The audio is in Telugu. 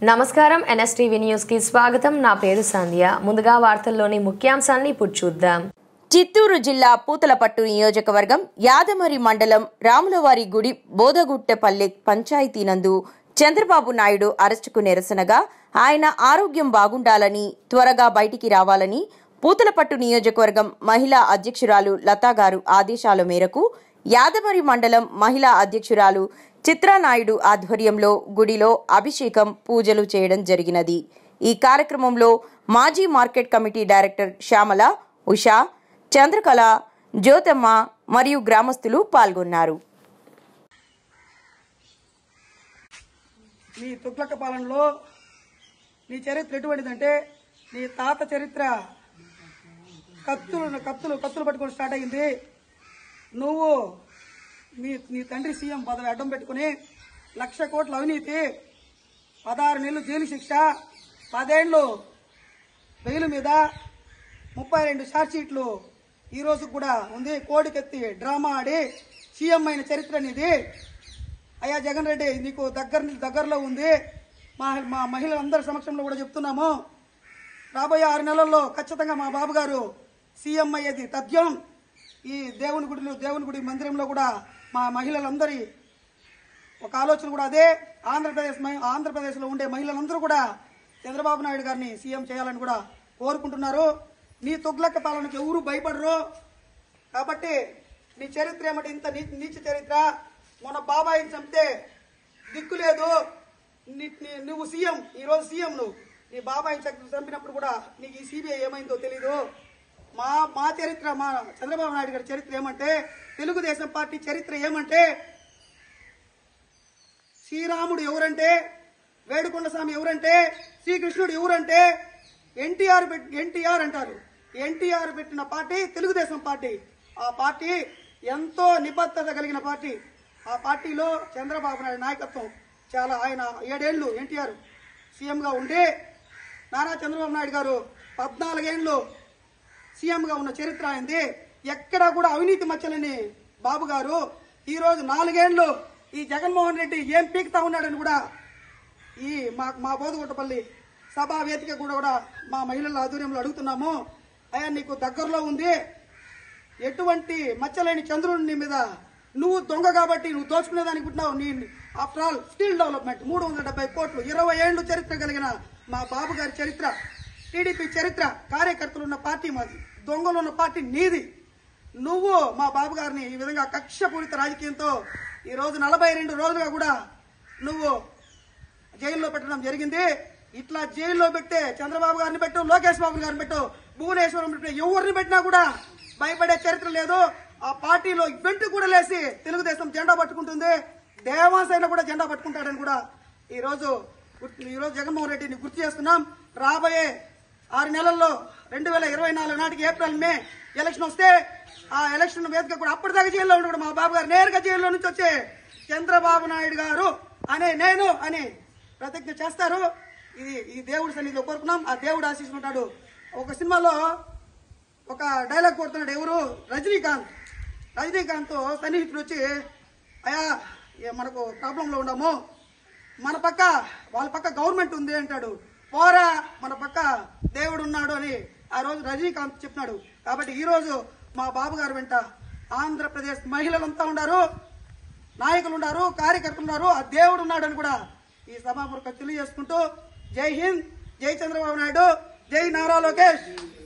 నమస్కారం ఎన్ఎస్టీవీ న్యూస్ కి స్వాగతం నా పేరు సంధ్య ముందుగా వార్తల్లోని ముఖ్యాంశాన్ని ఇప్పుడు చూద్దాం చిత్తూరు జిల్లా పూతలపట్టు నియోజకవర్గం యాదమరి మండలం రాములవారి గుడి బోధగుట్టపల్లె పంచాయతీ నందు చంద్రబాబు నాయుడు అరెస్టుకు నిరసనగా ఆయన ఆరోగ్యం బాగుండాలని త్వరగా బయటికి రావాలని పూతలపట్టు నియోజకవర్గం మహిళా అధ్యక్షురాలు లతా గారు ఆదేశాల మేరకు యాదమరి మండలం మహిళా అధ్యక్షురాలు చిత్రానాయుడు ఆధ్వర్యంలో గుడిలో అభిషేకం పూజలు చేయడం జరిగినది ఈ కార్యక్రమంలో మాజీ market committee director Shyamala Usha Chandrakala Jyothamma మరియు గ్రామస్తులు పాల్గొన్నారు నీ తుగ్లక పాలనలో నీ చరిత్ర ఎటువంటిదంటే నీ తాత చరిత్ర కత్తులు కత్తులు కత్తులు పట్టుకొని స్టార్ట్ అయింది నువ్వు నీ నీ తండ్రి సీఎం పదవి అడ్డం పెట్టుకుని లక్ష కోట్ల అవినీతి పదహారు నెలలు జైలు శిక్ష పదేండ్లు బెయిల్ మీద ముప్పై రెండు షార్ట్షీట్లు ఈ రోజు కూడా ఉంది కోడికెత్తి డ్రామా ఆడి సీఎం అయిన చరిత్ర నీది అయ్యా జగన్ రెడ్డి నీకు దగ్గర దగ్గరలో ఉంది మా మా మహిళలందరి సమక్షంలో కూడా చెప్తున్నాము రాబోయే ఆరు నెలల్లో ఖచ్చితంగా మా బాబు గారు సీఎం అయ్యేది తథ్యం ఈ దేవుని గుడిలో దేవుని గుడి మందిరంలో కూడా మా మహిళలందరి ఒక ఆలోచన కూడా అదే ఆంధ్రప్రదేశ్ మహి- ఆంధ్రప్రదేశ్లో ఉండే మహిళలందరూ కూడా చంద్రబాబు నాయుడు గారిని సీఎం చేయాలని కూడా కోరుకుంటున్నారు నీ తుగ్లక్క పాలనకు ఎవరు భయపడరు కాబట్టి నీ చరిత్ర ఏమిటి ఇంత నీ నీచ చరిత్ర మన బాబాయిని చంపితే దిక్కు లేదు నీ- నీ- నువ్వు సీఎం ఈరోజు సీఎం నువ్వు నీ బాబాయిని చంపి- చంపినప్పుడు కూడా నీకు ఈ సిబిఐ ఏమైందో తెలీదు మా మా చరిత్ర మా చంద్రబాబు నాయుడు గారి చరిత్ర ఏమంటే తెలుగుదేశం పార్టీ చరిత్ర ఏమంటే శ్రీరాముడు ఎవరంటే వేడుకొండ స్వామి ఎవరంటే శ్రీకృష్ణుడు ఎవరంటే ఎన్టీఆర్ ఎన్టీఆర్ అంటారు ఎన్టీఆర్ పెట్టిన పార్టీ తెలుగుదేశం పార్టీ ఆ పార్టీ ఎంతో నిబద్ధత కలిగిన పార్టీ ఆ పార్టీలో చంద్రబాబు నాయుడు నాయకత్వం చాలా ఆయన ఏడేళ్లు ఎన్టీఆర్ సీఎంగా ఉండి నారా చంద్రబాబు నాయుడు గారు పద్నాలుగేళ్లు సీఎంగా ఉన్న చరిత్ర అయింది ఎక్కడా కూడా అవినీతి మచ్చలేని బాబు గారు ఈ రోజు నాలుగేళ్లు ఈ జగన్మోహన్ రెడ్డి ఏం పీకుతా ఉన్నాడని కూడా ఈ మా మా బోధగుట్టపల్లి సభా వేదిక కూడా కూడా మా మహిళల ఆధ్వర్యంలో అడుగుతున్నాము అయ్యా నీకు దగ్గరలో ఉంది ఎటువంటి మచ్చలేని చంద్రుని నీ మీద నువ్వు దొంగ కాబట్టి నువ్వు దోచుకునేదానికి పుట్టినావు నీ ఆఫ్టర్ ఆల్ స్కిల్ డెవలప్మెంట్ మూడు వందల డెబ్బై కోట్లు ఇరవై ఏళ్ళు చరిత్ర కలిగిన మా బాబు గారి చరిత్ర టీడీపీ చరిత్ర కార్యకర్తలు ఉన్న పార్టీ మాది దొంగలు ఉన్న పార్టీ నీది నువ్వు మా బాబు గారిని ఈ విధంగా కక్షపూరిత రాజకీయంతో ఈ రోజు నలభై రెండు రోజులుగా కూడా నువ్వు జైల్లో పెట్టడం జరిగింది ఇట్లా జైల్లో పెట్టే చంద్రబాబు గారిని పెట్టు లోకేష్ బాబు గారిని పెట్టు భువనేశ్వరం పెట్టు ఎవరిని పెట్టినా కూడా భయపడే చరిత్ర లేదు ఆ పార్టీలో వెంటు కూడా లేసి తెలుగుదేశం జెండా పట్టుకుంటుంది దేవాసైన కూడా జెండా పట్టుకుంటాడని కూడా ఈ రోజు గుర్తు- ఈ రోజు జగన్మోహన్ రెడ్డిని గుర్తు చేస్తున్నాం రాబోయే ఆరు నెలల్లో రెండు వేల ఇరవై నాలుగు నాటికి ఏప్రిల్ మే ఎలక్షన్ వస్తే ఆ ఎలక్షన్ వేదిక కూడా అప్పటిదాకా జైల్లో ఉండడు మా బాబు గారు నేరుగా జైల్లో నుంచి వచ్చే చంద్రబాబు నాయుడు గారు అనే నేను అని ప్రతిజ్ఞ చేస్తారు ఇది ఈ దేవుడి సన్నిధిలో కోరుకున్నాం ఆ దేవుడు ఆశిస్తుంటాడు ఒక సినిమాలో ఒక డైలాగ్ కొడుతున్నాడు ఎవరు రజనీకాంత్ రజనీకాంత్ సన్నిహితుడు వచ్చి అయ్యా ఏ మనకు ప్రాబ్లంలో ఉన్నాము మన పక్క వాళ్ళ పక్క గవర్నమెంట్ ఉంది అంటాడు పోరా మన పక్క దేవుడు ఉన్నాడు అని ఆ రోజు రజనీకాంత్ చెప్పినాడు కాబట్టి ఈ రోజు మా బాబు గారు వెంట ఆంధ్రప్రదేశ్ మహిళలంతా ఉన్నారు నాయకులు ఉన్నారు కార్యకర్తలు ఉన్నారు ఆ దేవుడు ఉన్నాడని కూడా ఈ సభాపూర్వక తెలియజేసుకుంటూ జై హింద్ జై చంద్రబాబు నాయుడు జై నారా లోకేష్